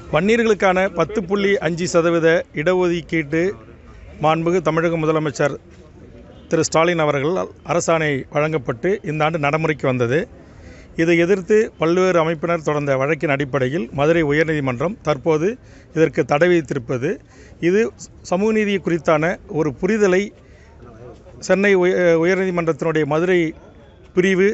வன்னியர்களுக்கான பத்து புள்ளி அஞ்சு சதவீத இடஒதுக்கீட்டு மாண்புமிகு தமிழக முதலமைச்சர் திரு ஸ்டாலின் அவர்களால் அரசாணை வழங்கப்பட்டு இந்த ஆண்டு நடைமுறைக்கு வந்தது இதை எதிர்த்து பல்வேறு அமைப்பினர் தொடர்ந்த வழக்கின் அடிப்படையில் மதுரை உயர்நீதிமன்றம் தற்போது இதற்கு தடை விதித்திருப்பது இது சமூக நீதி குறித்தான ஒரு புரிதலை சென்னை உய உயர்நீதிமன்றத்தினுடைய மதுரை பிரிவு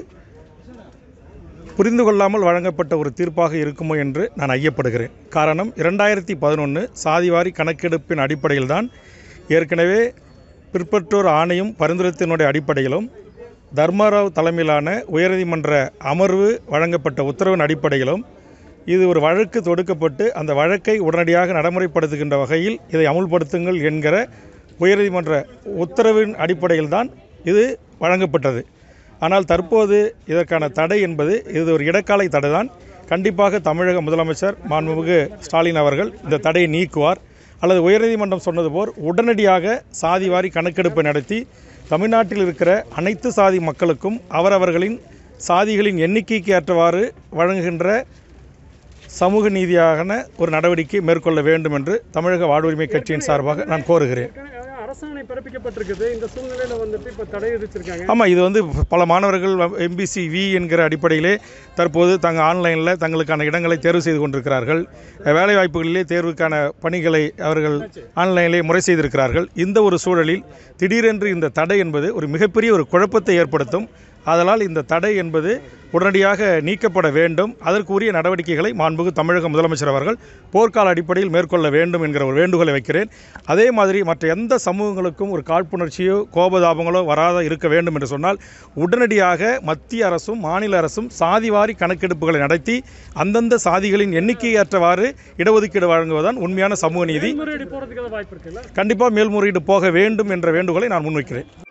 புரிந்து கொள்ளாமல் வழங்கப்பட்ட ஒரு தீர்ப்பாக இருக்குமோ என்று நான் ஐயப்படுகிறேன் காரணம் இரண்டாயிரத்தி பதினொன்று சாதிவாரி கணக்கெடுப்பின் அடிப்படையில்தான் ஏற்கனவே பிற்பற்றோர் ஆணையம் பரிந்துரைத்தினுடைய அடிப்படையிலும் தர்மாராவ் தலைமையிலான உயர்நீதிமன்ற அமர்வு வழங்கப்பட்ட உத்தரவின் அடிப்படையிலும் இது ஒரு வழக்கு தொடுக்கப்பட்டு அந்த வழக்கை உடனடியாக நடைமுறைப்படுத்துகின்ற வகையில் இதை அமுல்படுத்துங்கள் என்கிற உயர்நீதிமன்ற உத்தரவின் அடிப்படையில்தான் இது வழங்கப்பட்டது ஆனால் தற்போது இதற்கான தடை என்பது இது ஒரு இடைக்கால தடை தான் கண்டிப்பாக தமிழக முதலமைச்சர் மாண்புமிகு ஸ்டாலின் அவர்கள் இந்த தடையை நீக்குவார் அல்லது உயர்நீதிமன்றம் சொன்னது போல் உடனடியாக சாதிவாரி கணக்கெடுப்பை நடத்தி தமிழ்நாட்டில் இருக்கிற அனைத்து சாதி மக்களுக்கும் அவரவர்களின் சாதிகளின் எண்ணிக்கைக்கு ஏற்றவாறு வழங்குகின்ற சமூக நீதியான ஒரு நடவடிக்கை மேற்கொள்ள வேண்டும் என்று தமிழக வாழ்வுரிமை கட்சியின் சார்பாக நான் கோருகிறேன் ஏற்கனவே அரசாணை பிறப்பிக்கப்பட்டிருக்குது இந்த சூழ்நிலையில வந்துட்டு இப்ப தடை விதிச்சிருக்காங்க ஆமாம் இது வந்து பல மாணவர்கள் எம்பிசி வி என்கிற அடிப்படையிலே தற்போது தங்கள் ஆன்லைனில் தங்களுக்கான இடங்களை தேர்வு செய்து கொண்டிருக்கிறார்கள் வேலைவாய்ப்புகளிலே தேர்வுக்கான பணிகளை அவர்கள் ஆன்லைனிலே முறை செய்திருக்கிறார்கள் இந்த ஒரு சூழலில் திடீரென்று இந்த தடை என்பது ஒரு மிகப்பெரிய ஒரு குழப்பத்தை ஏற்படுத்தும் அதனால் இந்த தடை என்பது உடனடியாக நீக்கப்பட வேண்டும் அதற்குரிய நடவடிக்கைகளை மாண்புகு தமிழக முதலமைச்சர் அவர்கள் போர்க்கால அடிப்படையில் மேற்கொள்ள வேண்டும் என்கிற ஒரு வேண்டுகோளை வைக்கிறேன் அதே மாதிரி மற்ற எந்த சமூகங்களுக்கும் ஒரு காழ்ப்புணர்ச்சியோ கோபதாபங்களோ வராத இருக்க வேண்டும் என்று சொன்னால் உடனடியாக மத்திய அரசும் மாநில அரசும் சாதிவாரி கணக்கெடுப்புகளை நடத்தி அந்தந்த சாதிகளின் எண்ணிக்கையற்றவாறு இடஒதுக்கீடு வழங்குவதுதான் உண்மையான சமூக நீதி மேல்முறையீடு போறதுக்கு ஏதாவது வாய்ப்பு இருக்குல்ல கண்டிப்பாக மேல்முறையீடு போக வேண்டும் என்ற வேண்டுகோளை நான் முன்வைக்கிறேன்